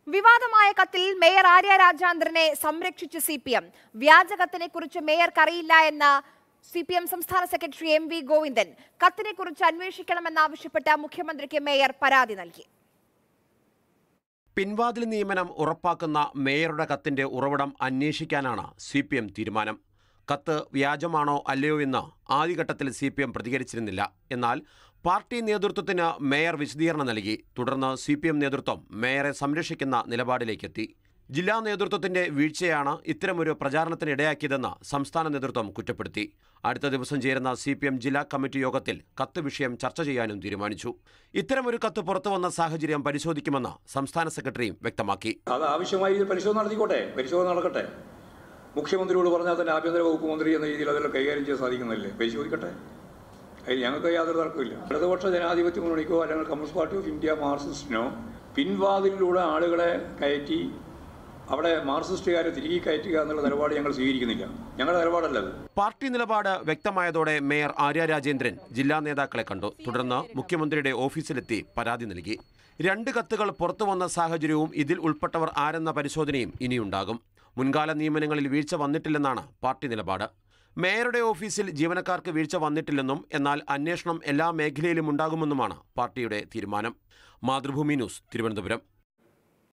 വിവാദമായ കത്തിൽ മേയർ ആര്യ രാജാന്ദ്രനെ സംരക്ഷിച്ച് സി പി എം വ്യാജ കത്തിനെ കുറിച്ച് മേയർക്കറിയില്ല എന്ന സി പി എം സംസ്ഥാന സെക്രട്ടറി എം വി ഗോവിന്ദൻ കത്തിനെ കുറിച്ച് അന്വേഷിക്കണമെന്നാവശ്യപ്പെട്ട് മുഖ്യമന്ത്രിക്ക് മേയർ പരാതി നൽകി പിൻവാതിൽ നിയമനം ഉറപ്പാക്കുന്ന മേയറുടെ കത്തിന്റെ ഉറവിടം അന്വേഷിക്കാനാണ് സി പി എം തീരുമാനം കത്ത് വ്യാജമാണോ അല്ലയോ എന്ന് ആദ്യഘട്ടത്തിൽ സി പി എം പ്രതികരിച്ചിരുന്നില്ല എന്നാൽ പാർട്ടി നേതൃത്വത്തിന് മേയർ വിശദീകരണം നൽകി തുടർന്ന് സി പി എം നേതൃത്വം മേയറെ സംരക്ഷിക്കുന്ന നിലപാടിലേക്കെത്തി ജില്ലാ നേതൃത്വത്തിന്റെ വീഴ്ചയാണ് ഇത്തരമൊരു പ്രചാരണത്തിനിടയാക്കിയതെന്ന് സംസ്ഥാന നേതൃത്വം കുറ്റപ്പെടുത്തി അടുത്ത ദിവസം ചേരുന്ന സി പി എം ജില്ലാ കമ്മിറ്റി യോഗത്തിൽ കത്ത് വിഷയം ചർച്ച ചെയ്യാനും തീരുമാനിച്ചു ഇത്തരമൊരു കത്ത് പുറത്തുവന്ന സാഹചര്യം പരിശോധിക്കുമെന്ന് സംസ്ഥാന സെക്രട്ടറിയും വ്യക്തമാക്കി അത് ആവശ്യമായ രീതിയിൽ പരിശോധന നടത്തിക്കോട്ടെ പരിശോധന നടക്കട്ടെ മുഖ്യമന്ത്രിയോട് പറഞ്ഞാൽ തന്നെ ആഭ്യന്തര വകുപ്പ് മന്ത്രി എന്ന രീതിയിൽ അതെല്ലാം കൈകാര്യം ചെയ്യാൻ സാധിക്കുന്നില്ലേ പരിശോധിക്കട്ടെ അതിൽ ഞങ്ങൾക്ക് യാതൊരു തർക്കമില്ല ഇടതുപക്ഷ ജനാധിപത്യ മുന്നണിക്കോ അല്ലെങ്കിൽ കമ്മ്യൂണിസ്റ്റ് പാർട്ടി ഓഫ് ഇന്ത്യ മാർക്സിസ്റ്റിനോ പിൻവാതിലിലൂടെ ആളുകളെ കയറ്റി അവിടെ മാർക്സിസ്റ്റുകാരെ തിരികെ കയറ്റുക എന്നുള്ള നിലപാട് ഞങ്ങൾ സ്വീകരിക്കുന്നില്ല ഞങ്ങളുടെ നിലപാടല്ല അത് പാർട്ടി നിലപാട് വ്യക്തമായതോടെ മേയർ ആര്യ രാജേന്ദ്രൻ ജില്ലാ നേതാക്കളെ കണ്ടു തുടർന്ന് മുഖ്യമന്ത്രിയുടെ ഓഫീസിലെത്തി പരാതി നൽകി രണ്ട് കത്തുകൾ പുറത്തു വന്ന സാഹചര്യവും ഇതിൽ ഉൾപ്പെട്ടവർ ആരെന്ന പരിശോധനയും ഇനിയുണ്ടാകും മുൻകാല നിയമനങ്ങളിൽ വീഴ്ച വന്നിട്ടില്ലെന്നാണ് പാർട്ടി നിലപാട് മേയറുടെ ഓഫീസിൽ ജീവനക്കാർക്ക് വീഴ്ച വന്നിട്ടില്ലെന്നും എന്നാൽ അന്വേഷണം എല്ലാ മേഖലയിലും ഉണ്ടാകുമെന്നുമാണ് പാർട്ടിയുടെ തീരുമാനം മാതൃഭൂമി ന്യൂസ് തിരുവനന്തപുരം